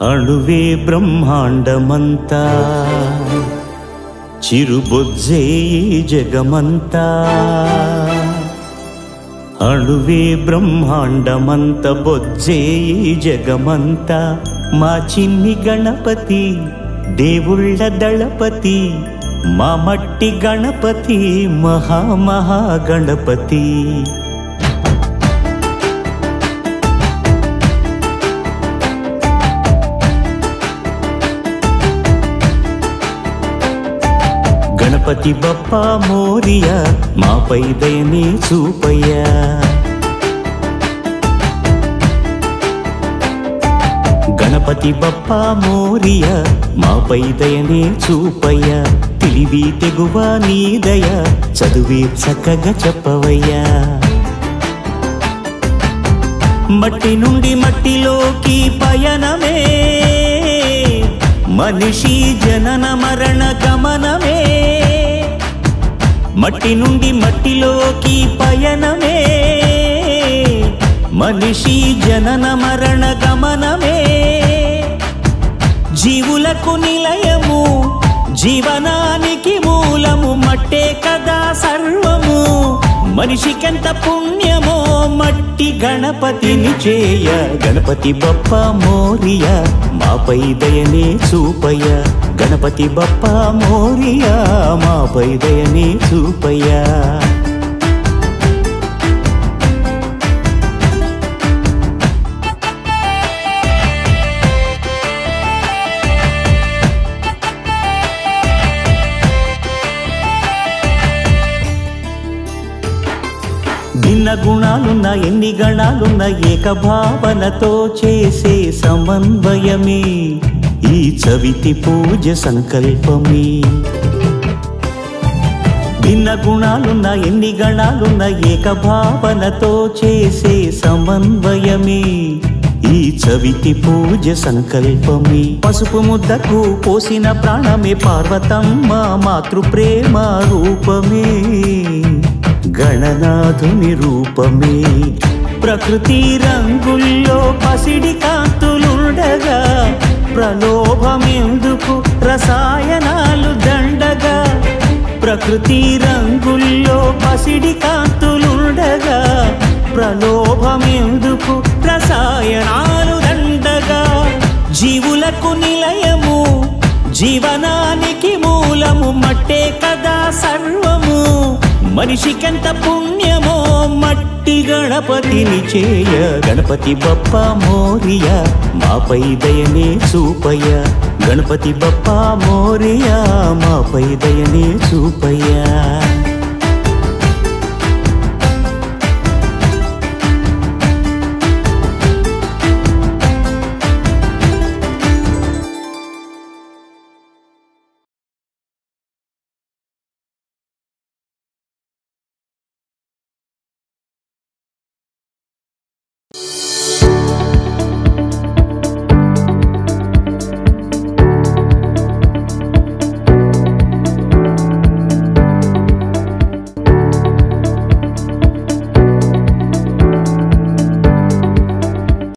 అణువే బ్రహ్మాండమంతా చిరుబొజ్జే ఈ జగమంతా అణువే బ్రహ్మాండమంత బొజ్జే ఈ జగమంతా మా చిన్ని గణపతి దేవుళ్ళ దళపతి మా మట్టి గణపతి మహామహా గణపతి గణపతి బప్ప మోరియ మాపై దయని చూపయ్యా గణపతి బప్ప మోరియ మాపై దయని చూపయ్యా తెలివి తెగువ నీ దయ చదువే చక్కగా చెప్పవయ్యా మట్టి నుండి మట్టిలోకి పయనమే మనిషి జనన మరణ గమనమే మట్టి నుండి మట్టిలోకి పయనమే మనిషి జనన మరణ గమనమే జీవులకు నిలయము జీవనానికి మూలము మట్టే కదా సర్వము మనిషికెంత పుణ్యమో మట్టి గణపతిని చేయ గణపతి బప్ప మోరియ మాపై దయనే చూపయ్య గణపతి బప్ప మోరియ మాపై దయనే చూపయ్యా భిన్న గుణాలున్న ఎన్ని గణాలున్న ఏకభావనతో చేసే సమన్వయమే ఈ చవితి పూజ సంకల్పమే భిన్న గుణాలున్న ఎన్ని గణాలున్న ఏకభావనతో చేసే సమన్వయమే ఈ చవితి పూజ సంకల్పమే పసుపు ముద్దకు పోసిన ప్రాణమే పార్వతమ్మ మాతృప్రేమ రూపమే గణనాథుని రూపమే ప్రకృతి రంగుల్లో పసిడి కాంతులుండగా ప్రలోభమెందుకు రసాయనాలు దండగా ప్రకృతి రంగుల్లో పసిడి కాంతులుండగా ప్రలోభమెందుకు రసాయనాలు దండగా జీవులకు నిలయము జీవనానికి మూలము మట్టే కదా సర్వము మనిషికెంత పుణ్యమో మట్టి గణపతిని చేయ గణపతి బప్ప మోరియ మాపై దయనే చూపయ్య గణపతి బప్ప మోరియ మాపై దయనే చూపయ్యా